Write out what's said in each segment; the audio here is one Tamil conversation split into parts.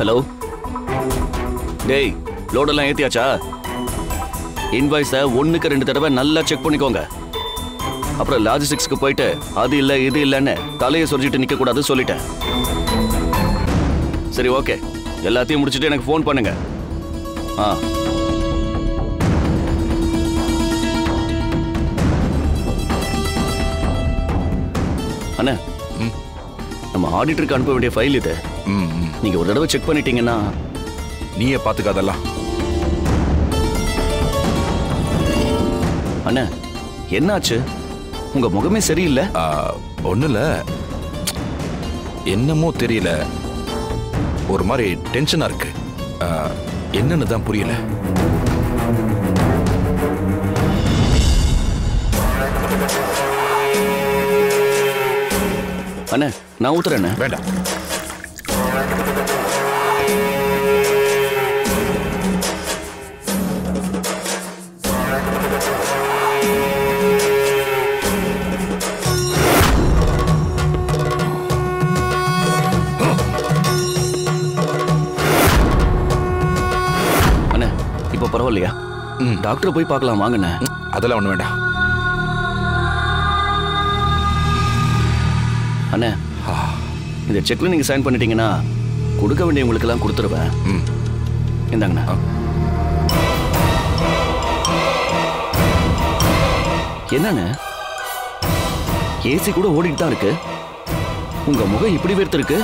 ஹலோ டேய் லோடெல்லாம் ஏத்தியாச்சா இன்வாய்ஸை ஒண்ணுக்கு ரெண்டு தடவை நல்லா செக் பண்ணிக்கோங்க அப்புறம் லாஜிஸ்டிக்ஸ்க்கு போயிட்டு அது இல்ல இது இல்லைன்னு தலையை சொரிஞ்சிட்டு நிக்க கூடாது சொல்லிட்டேன் சரி ஓகே எல்லாத்தையும் முடிச்சிட்டு எனக்கு ஃபோன் பண்ணுங்க ஆ அண்ணா நம்ம ஆடிட்டருக்கு அனுப்ப வேண்டிய ஃபைல் இது ம் ம். நீங்க ஒரு தடவை செக் பண்ணிட்டீங்கன்னா நீயே பாத்துக்க அதெல்லாம் அண்ணா என்னாச்சு உங்க முகமே சரியில்லை ஒன்றும் இல்லை என்னமோ தெரியல ஒரு மாதிரி டென்ஷனாக இருக்கு ஆ, என்னன்னு தான் புரியல அண்ணா நான் ஊத்துறேண்ணே வேண்டாம் அண்ணே இப்போ பரவாயில்லையா ம். டாக்டரை போய் பார்க்கலாம் வாங்கண்ணே ம், அதெல்லாம் ஒன்றும் வேண்டாம் அண்ணே இந்த செக்ல நீங்க சைன் பண்ணிட்டீங்கன்னா கொடுக்க வேண்டியவங்களுக்கெல்லாம் கொடுத்துருவேன் ம் இந்தாங்கண்ணா ஆ. என்னண்ணே ஏசி கூட ஓடிட்டு தான் இருக்கு உங்க முகம் இப்படி வேர்த்து இருக்கு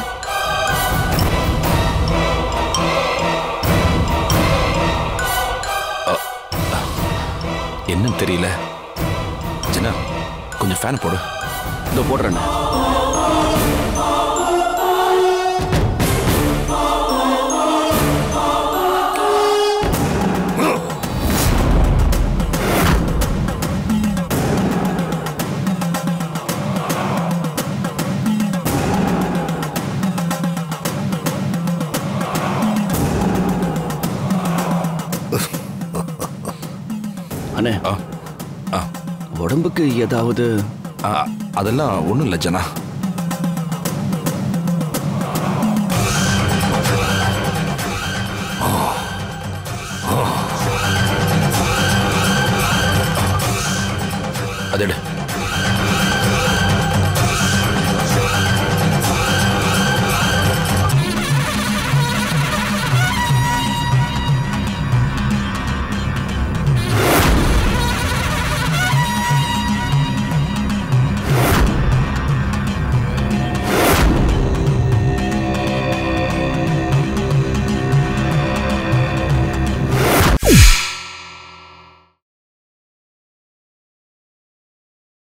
என்னன்னு தெரியல ஜனா கொஞ்சம் ஃபேன் போடு இதோ போடுறேண்ணே அண்ணே ஆ ஆ உடம்புக்கு ஏதாவது ஆ, அதெல்லாம் ஒன்றும் இல்லை ஜனா அது எடு